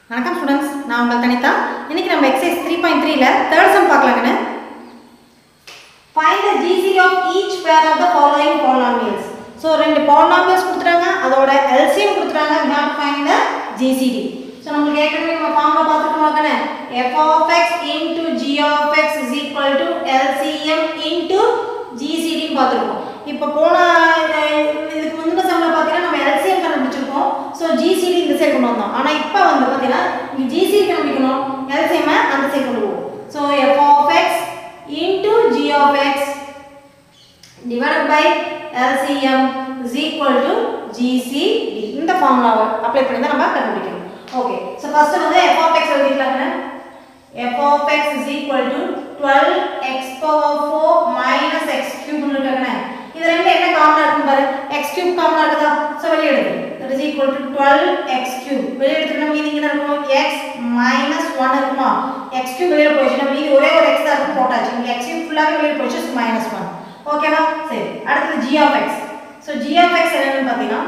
வணக்கம் ஸ்டூடெண்ட்ஸ் நான் உங்கள் தனிதா இன்னைக்கு நம்ம எக்ஸசைஸ் த்ரீ பாயிண்ட் த்ரீல தேர்ட் சம் பார்க்கலாங்கன்னு find the GCD of each pair of the following polynomials so ரெண்டு பாலினாமியல்ஸ் கொடுத்துட்டாங்க அதோட எல்சிஎம் கொடுத்துட்டாங்க we have to find the GCD so நம்மளுக்கு ஏற்கனவே நம்ம ஃபார்முலா பார்த்துருக்கோம் தானே f of x into g of x is equal to LCM into ஜிசிடின்னு பார்த்துருக்கோம் இப்போ போன அஹ், இதுக்கு முந்தின சம்மில் பார்த்தீங்கன்னா நம்ம எல்சிஎம் கண்டுபிடிச்சிருக்கோம் ஸோ ஜிசிடி இந்த சைடு கொண்டு வந்தோம் ஆனால் இப்போ வந்து பார்த்தீங்கன்னா இங்கே ஜிசிடி கண்டுபிடிக்கணும் எல்சிஎம் அந்த சைடு கொண்டு போவோம் so f of x into g of x divided by LCM is equal to GCD இந்த ஃபார்முலாவை அப்ளை பண்ணி தான் நம்ம கண்டுபிடிக்கணும் ஓகே ஸோ ஃபர்ஸ்ட் வந்து f of x எழுதிக்கலாங்க f of x is equal to 12x power 4 minus x cube னு இருக்காங்க இது ரெண்டு என்ன காமனா இருக்கும் பாரு x cube காமனா இருக்குதா ஸோ வெளிய எடுத்து that is equal to 12x cube வெளிய எடுத்துட்டா மீதி என்ன இருக்கும் x minus 1 இருக்குமா x cube வெளிய போயிடுச்சுன்னா மீதி ஒரே ஒரு x தான் இருக்கும் போட்டாச்சு இங்க x cube ஃபுல்லாவே வெளிய போயிடுச்சு so minus 1 ஓகேவா சரி அடுத்தது g of x so g of x என்னன்னு பார்த்தீங்கன்னா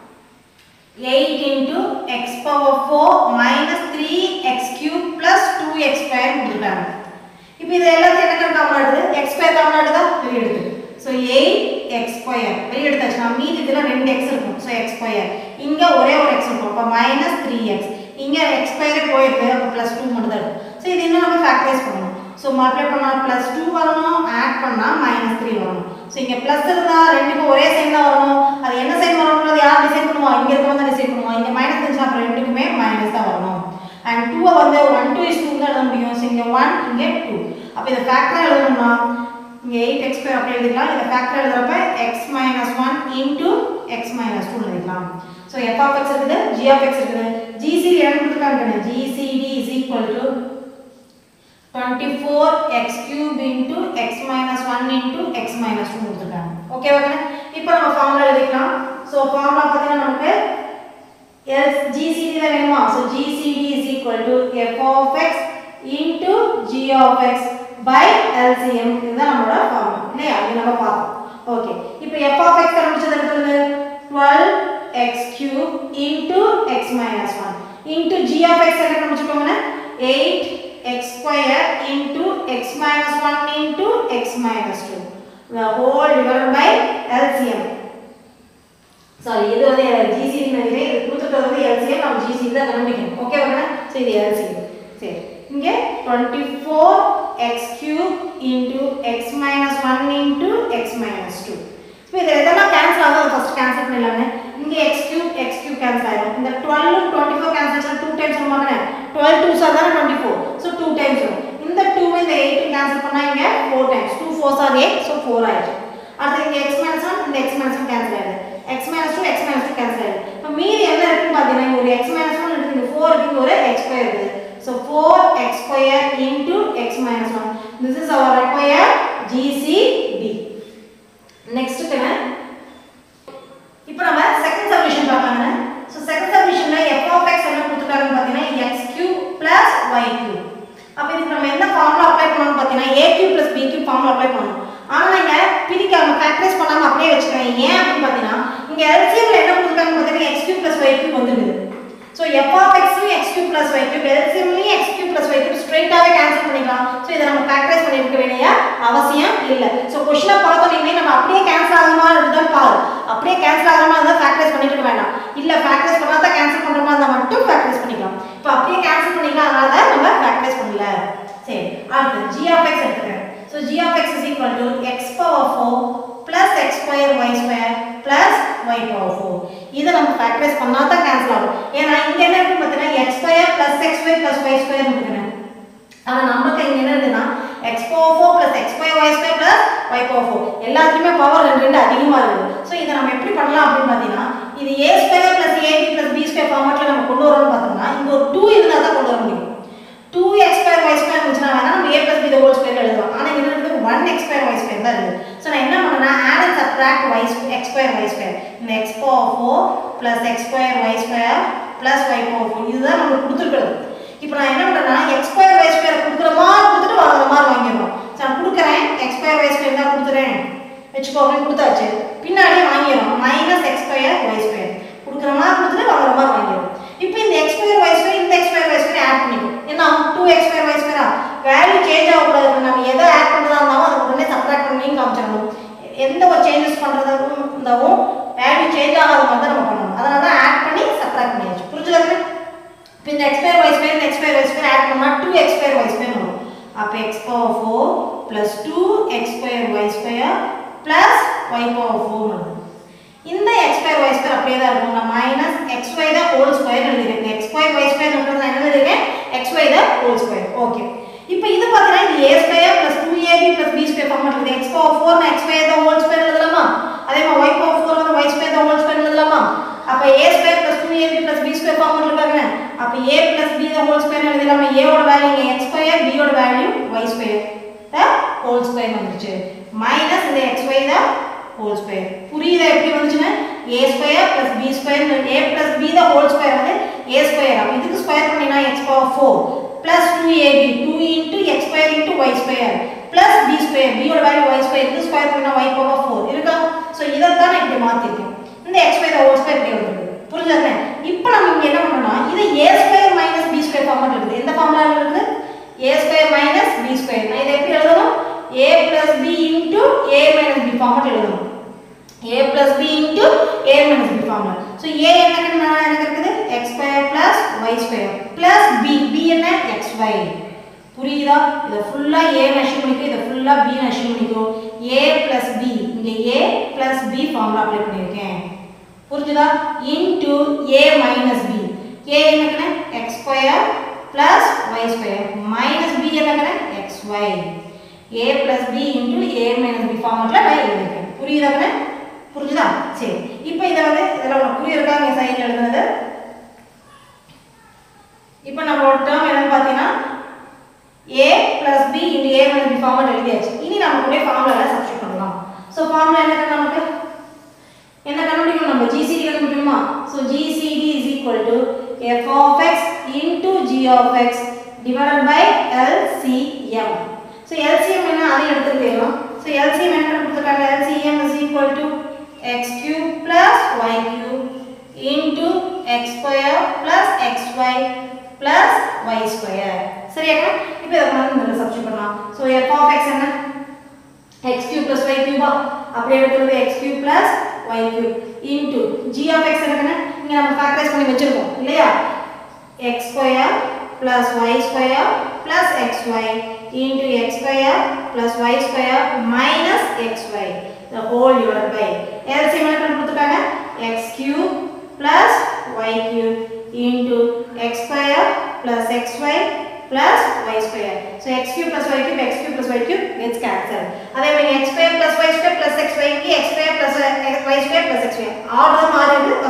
8 into x power 4 minus 3x cube plus 2x square கொடுத்துட்டாங்க இப்போ இது எல்லாத்தையும் என்ன காமன் ஆடுது x square காமன் ஆடுதா வெளிய எடுத்து ஸோ 8x square வெளிய எடுத்தாச்சுன்னா மீதி இதில் ரெண்டு x இருக்கும் ஸோ x square இங்கே ஒரே ஒரு x இருக்கும் அப்போ மைனஸ் த்ரீ எக்ஸ் இங்கே எக்ஸ் ஸ்கொயரே போயிருக்கு அப்போ ப்ளஸ் டூ மட்டும் தான் இருக்கும் ஸோ இது இன்னும் நம்ம ஃபேக்டரைஸ் பண்ணணும் ஸோ மல்டிப்ளை பண்ணால் ப்ளஸ் டூ வரணும் ஆட் பண்ணால் மைனஸ் த்ரீ வரணும் ஸோ இங்கே ப்ளஸ் இருந்தால் ரெண்டுக்கும் ஒரே சைன் தான் வரணும் அது என்ன சைன் வரணும்ன்றது யார் டிசைட் பண்ணுவா இங்கே இருக்கவங்க தான் டிசைட் பண்ணுவா இங்கே மைனஸ் இருந்துச்சுன்னா அப்புறம் ரெண்டுக்குமே மைனஸ் தான் வரணும் அண்ட் டூவை வந்து ஒன் டூ இஸ் டூ தான் எழுத முடியும் ஸோ இங்கே ஒன் இங்கே டூ அப்போ இதை ஃபேக்டராக எழுதணும்னா இங்கே எயிட் எக்ஸ் ஸ்கொயர் அப்படி எழுதிக்கலாம் இதை ஃபேக்டர் எழுதுறப்ப x minus one into x minus two எழுதிக்கலாம் ஸோ எஃப் ஆஃப் எக்ஸ் இருக்குது ஜி ஆஃப் எக்ஸ் இருக்குது ஜிசிடி என்ன கொடுத்துருக்காங்க GCD is equal to 24 x cube into x minus 1 into x minus 2 கொடுத்துருக்காங்க ஓகேவா இப்போ நம்ம ஃபார்முலா எழுதிக்கலாம் ஸோ ஃபார்முலா பார்த்தீங்கன்னா நமக்கு எஸ் ஜிசிடி தான் வேணுமா so GCD is equal to f of x into g of x by LCM இதுதான் நம்மளோட ஃபார்முலா இல்லையா இது நம்ம பார்த்தோம் ஓகே இப்போ எஃப் ஆஃப் எக்ஸ் கண்டுபிடிச்சது இருக்கிறது twelve x cube into x minus one into g of x என்ன கண்டுபிடிச்சிக்கோங்கன்னா eight x square into x minus 1 into x minus 2 the whole divided by LCM sorry இது வந்து GCD நினைக்கிறேன் இது கொடுத்துட்டு வந்து LCM நம்ம GCD தான் கண்டுபிடிக்கணும் ஓகே ஓகே ஸோ இது LCM சரி இங்கே 24 x cube into x minus 1 into x minus 2 இப்போ இது எதெல்லாம் கேன்சல் ஆகும் அதை ஃபர்ஸ்ட் கேன்சல் பண்ணிடலாங்க இங்கே x cube x cube cancel ஆயிடும் இந்த 12 24 கேன்சல் ஆச்சுன்னா 2 டைம்ஸ் வருவாங்க 12 2 சார் தானே 24 ஸோ 2 டைம்ஸ் வரும் இந்த 2 இந்த 8 கேன்சல் பண்ணா இங்க 4 டைம்ஸ் 2 4 ஆர் 8 ஸோ 4 ஆயிடுச்சு அடுத்து இங்க x minus 1 இந்த x minus 1 கேன்சல் ஆயிடுது x minus 2 x minus 2 cancel ஆயிடுது இப்போ மீதி என்ன இருக்குன்னு பார்த்தீங்கன்னா இங்க ஒரு x minus 1 இருக்கு இங்க 4 இருக்கு இங்க ஒரு x ஸ்கொயர் இருக்குது so 4x square into x minus 1 this is our required GCD next என்ன இப்போ நம்ம செகண்ட் சொல்யூஷன் பார்க்கலாங்க ஸோ செகண்ட் சொல்யூஷன்ல f of x என்ன கொடுத்துருக்காங்கன்னு பார்த்தீங்கன்னா x cube plus y cube அப்போ இதுக்கு நம்ம என்ன ஃபார்முலா அப்ளை பண்ணணும்னு பார்த்தீங்கன்னா a cube plus b cube formula apply பண்ணணும் ஆனால் இங்க பிரிக்காம ஃபேக்டரைஸ் பண்ணாம அப்படியே வச்சுக்கிறேன் ஏன் அப்படின்னு பார்த்தீங்கன்னா இங்க LCM ல என்ன கொடுத்துருக்காங்கன்னு பார்த்தீங்கன்னா x cube plus y cube வந்துடுது so f of x x cube plus y cube LCM லயும் x cube plus y cube ஸ்ட்ரைட்டாவே கேன்சல் பண்ணிக்கலாம் ஸோ இதை நம்ம ஃபேக்டரைஸ் பண்ணிருக்க வேண்டிய அவசியம் இல்லை ஸோ கொஸ்டினை பார்த்தோன்னே நம்ம அப்படியே கேன்சல் ஆகுமா இருந்தால் பாரு அப்படியே கேன்சல் ஆகாம இருந்தால் ஃபேக்டரைஸ் பண்ணிட்டு இருக்க வேண்டாம் இல்லை ஃபேக்டரைஸ் பண்ணா தான் கேன்சல் பண்ணுற மாதிரி இருந்தால் மட்டும் ஃபேக்டரைஸ் பண்ணிக்கலாம் இப்போ அப்படியே கேன்சல் பண்ணிக்கலாம் அதனால தான் நம்ம ஃபேக்டரைஸ் பண்ணல சரி அடுத்து g of x எடுத்துக்கிறேன் so g of x is equal to x power 4 plus x square y square plus y power 4 இதை நம்ம ஃபேக்டரைஸ் பண்ணா தான் கேன்சல் ஆகும் ஏன்னா இங்க என்ன இருக்கு பார்த்தீங்கன்னா x square plus xy plus y square இருக்குங்க ஆனா நமக்கு இங்க என்ன இருக்குன்னா x power 4 plus x square y square plus y power 4 எல்லாத்துலயுமே பவர் ரெண்டு ரெண்டு அதிகமா இருக்குது சோ இதை நம்ம எப்படி பண்ணலாம் அப்படின்னு பார்த்தீங்கன்னா இது a square plus ab plus b square ஃபார்மட்ல நம்ம கொண்டு வரோம்னு பார்த்தோம்னா இங்க ஒரு 2 இருந்தா தான் கொண்டு வர முடியும் 2x square y square இருந்துச்சுன்னா வேணா நம்ம a plus b the whole square எழுதலாம் ஆனா இங்க இருக்கு 1x square y square தான் இருக்குது சோ நான் என்ன பண்ணேன்னா add and subtract y square x square y square இந்த x power 4 plus x square y square plus y power 4 இதுதான் நமக்கு கொடுத்துருக்கிறது இப்போ நான் என்ன பண்றேன்னா x square y square கொடுக்குற மாதிரி கொடுத்துட்டு வாங்குற மாதிரி வாங்கிடணும் சரி நான் கொடுக்குறேன் x square y square தான் கொடுத்துறேன் வச்சுக்கோங்க கொடுத்தாச்சு பின்னாடியே வாங்கிடணும் minus x square y square கொடுக்குற மாதிரி கொடுத்துட்டு வாங்குற மாதிரி வாங்கிடணும் இப்போ இந்த எக்ஸ் ஸ்கொயர் ஒய் ஸ்கொயர் இந்த எக்ஸ் ஸ்கொயர் கொடுத்தாவும் வேல்யூ சேஞ்ச் ஆகாத மாதிரி தான் நம்ம பண்ணணும் அதனால தான் ஆட் பண்ணி சப்ராக்ட் பண்ணியாச்சு புரிஞ்சுதாங்க இப்போ இந்த எக்ஸ் ஸ்கொயர் ஒய் ஸ்கொயர் இந்த x square y square add பண்ணா two x square y square வரும் அப்போ x power four plus two x square y square plus y power four வரும் இந்த எக்ஸ் ஸ்கொயர் ஒய் ஸ்கொயர் அப்படியே தான் இருக்கும் நான் மைனஸ் எக்ஸ் ஒய் தான் ஹோல் ஸ்கொயர் எழுதிருக்கேன் எக்ஸ் ஸ்கொயர் ஒய் ஸ்கொயர் நான் என்ன எழுதிருக்கேன் எக்ஸ் ஒய் தான் ஹோல் ஸ்கொயர் ஓகே இப்போ இது பார்த்தீங்கன்னா இது a square plus two a b plus b square form இருக்குது எக்ஸ் பவர் ஃபோர் நான் எக்ஸ் ஸ்கொயர் தான் ஹோல் ஸ்கொயர் எழுதலாமா அதே மாதிரி ஒய் பவர் ஃபோர் வந்து ஒய் ஸ்கொயர் தான் ஹோல் ஸ்கொயர் எழுதலாமா அப்போ a square plus two a b plus b square form இருக்காங்க அப்போ ஏ ப்ளஸ் பி தான் ஹோல் ஸ்கொயர் எழுதலாமா ஏவோட வேல்யூ இங்கே எக்ஸ் ஸ்கொயர் பியோட value y square whole square வந்துருச்சு மைனஸ் இந்த எக்ஸ் ஒய் தான் ஹோல் ஸ்கொயர் புரியுதா எப்படி வந்துச்சுன்னா a square plus b square a plus b தான் ஹோல் ஸ்கொயர் வந்து ஏ ஸ்கொயர் அப்போ இதுக்கு ஸ்கொயர் பண்ணினா x power four plus two a b two into x square into y square plus b square பியோட value y square இது square பண்ணினா y power four இருக்கா so இதைத்தான் நான் இப்படி மாற்றிருக்கேன் இந்த எக்ஸ் ஸ்கொயர் ஹோல் ஸ்கொயர் இப்படி வந்துருக்கு புரிஞ்சுதானே இப்போ நம்ம இங்கே என்ன பண்ணோம்னா இது a square minus b square format இருக்குது எந்த ஃபார்முலா இருக்குது a square minus b square நான் இதை எப்படி எழுதணும் a plus b into a minus b format எழுதணும் a plus b into a minus b formula. So a என்ன நான் எனக்கு இருக்குது x square plus y square plus b b என்ன xy புரியுதா இத ஃபுல்லா a மெஷர் பண்ணிக்கோ இத ஃபுல்லா b மெஷர் பண்ணிக்கோ a plus b இங்க a plus b formula apply பண்ணிருக்கேன் புரிஞ்சுதா into a minus b a என்னக்குன x square plus y square minus b என்னக்குன xy a plus b into a minus b formula நான் எழுதிருக்கேன் புரியுதா புரிஞ்சுதா சரி இப்போ இதை வந்து இதில் உனக்கு புரியிருக்கா இங்கே சைன் எழுதுனது இப்போ நம்மளோட டேர்ம் என்னன்னு பார்த்தீங்கன்னா a plus b into a minus b formula எழுதியாச்சு இனி நம்ம கூட ஃபார்முலாவில் சப்ஸ்டியூட் பண்ணலாம் ஸோ ஃபார்முலா என்ன நமக்கு என்ன கண்டுபிடிக்கணும் நம்ம ஜிசிடி கண்டுபிடிக்கணுமா so GCD is equal to f of x into g of x divided by LCM so LCM என்ன அதையும் எடுத்துட்டு போயிடலாம் ஸோ எல்சிஎம் என்ன கொடுத்துருக்காங்க LCM is equal to x cube plus y cube into x square plus xy plus y square சரியாக்கா இப்போ இதை வந்து நம்ம சப்ஸ்டிட் பண்ணலாம் ஸோ f of x என்ன x cube plus y cube அப்படியே எடுத்துறது x cube plus y cube into g of x என்ன இங்க நம்ம ஃபேக்டரைஸ் பண்ணி வச்சிருக்கோம் இல்லையா x square plus y square plus xy into x square plus y square minus xy the whole divided by LCM என்ன கொடுத்துட்டாங்க x cube plus y cube into x square plus xy plus y square. So x cube plus y cube, x cube plus y cube gets cancelled. அதே மாதிரி x square plus y square plus xy க்கு x square plus y square plus xy. Order மாறிடுது